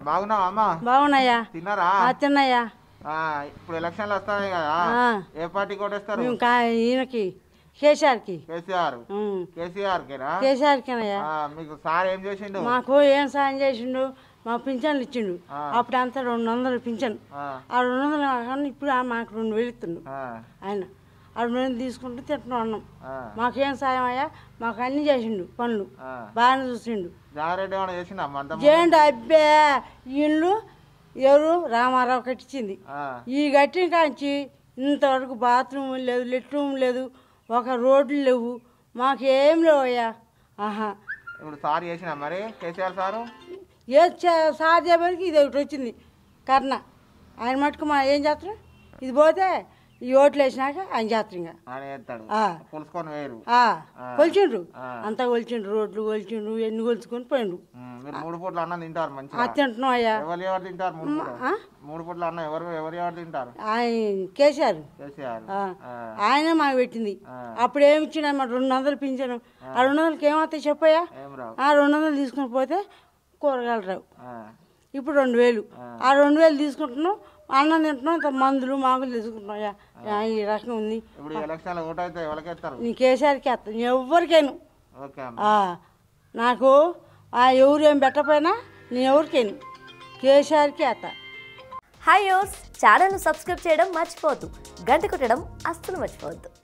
బాగున్నావా అమ్మా బాగున్నాయా తిన్నారా ఆ, తిన్నాయా ఆ, ఇప్పుడు ఎలక్షన్లు వస్తాయి కదా ఆ. ఏ పార్టీ కొట్టేస్తారు మేము కా ఈయనకి కేసీఆర్కి కేసీఆర్ ఉమ్. కేసీఆర్ కేనా కేసీఆర్కేనయ్యా ఆ, మీకు సార్ ఏం చేసిండు మాకు ఏం సాయం చేసిండు మా పింఛన్లు ఇచ్చిండు అప్పుడు అంతా రెండు వందలు పింఛన్ ఆ, ఆ రెండు వందలు కాకుండా ఇప్పుడు ఆ మాకు రెండు వేలు ఇస్తుండు ఆ, ఆయన ఆ రెండు వేలు తీసుకుంటూ తింటున్నాం అన్నం ఆ, మాకేం సాయం అయ్యా మాకు అన్ని చేసిండు పనులు ఆ. బాగానే చూసిండు జాగ్రత్త ఏమైనా చేసిండా అంత చేయండి అబ్బే ఇల్లు ఎవరు రామారావు కట్టించింది ఈ కట్టిన కాంచి ఇంతవరకు బాత్రూమ్ లేదు లెట్రూమ్ లేదు ఒక రోడ్లు లేవు మాకేం లేవయ్యా ఆహా ఇప్పుడు సార్ చేసినా మరి కేసీఆర్ సారు ఏ చే- సార్ చెప్పడానికి ఇది ఒకటి వచ్చింది కర్ణ ఆయన మటుకు మా ఏం చేస్తారు ఇది పోతే ఈ ఓట్లు వేసినాక ఆయన చేస్తారు ఇంకా ఆయన చేస్తాడు ఆ. పులుసుకొని వేరు ఆ, కొలిచిండ్రు ఆ. అంతా కొలిచిండ్రు రోడ్లు కొలిచిండ్రు ఎన్ని కొలుచుకొని పోయిండ్రు ఉమ్, మీరు మూడు పూట్ల అన్నం తింటారు అది మంచిగా తింటున్నాం అయ్యా ఎవరు ఎవరు తింటారు మూడు పూట ఆ? మూడు పూట్ల అన్నం ఎవరు ఎవరు ఎవరు తింటారు ఆయన కేసీఆర్ కేసీఆర్ ఆ. ఆ, ఆయనే మాకు పెట్టింది ఆ. అప్పుడు ఏమి ఇచ్చినా మరి రెండు వందలు పింఛను ఆ రెండు వందలకి ఏమవుతాయి చెప్పయ్యా ఏం రావు ఆ రెండు వందలు తీసుకుని పోతే కూరగాయలు రావు ఆ, ఇప్పుడు రెండు వేలు ఆ రెండు వేలు తీసుకుంటున్నాం అన్నం తింటున్నాం ఇంత మందులు మాకులు తీసుకుంటున్నాం యా, యా, ఈ రకం ఉంది ఇప్పుడు ఈ ఎలక్షన్లో ఓటు అయితే ఎవరికేస్తారు నీ కేసీఆర్కి వేస్తాను నీ ఎవ్వరికేను ఓకే అమ్మ ఆ, నాకు ఆ ఎవరు ఏం పెట్టకపోయినా నేను ఎవరికేను కేసీఆర్కి వేస్తా హాయ్ యోర్స్ ఛానల్ను సబ్స్క్రైబ్ చేయడం మర్చిపోవద్దు గంట కొట్టడం అస్సలు మర్చిపోవద్దు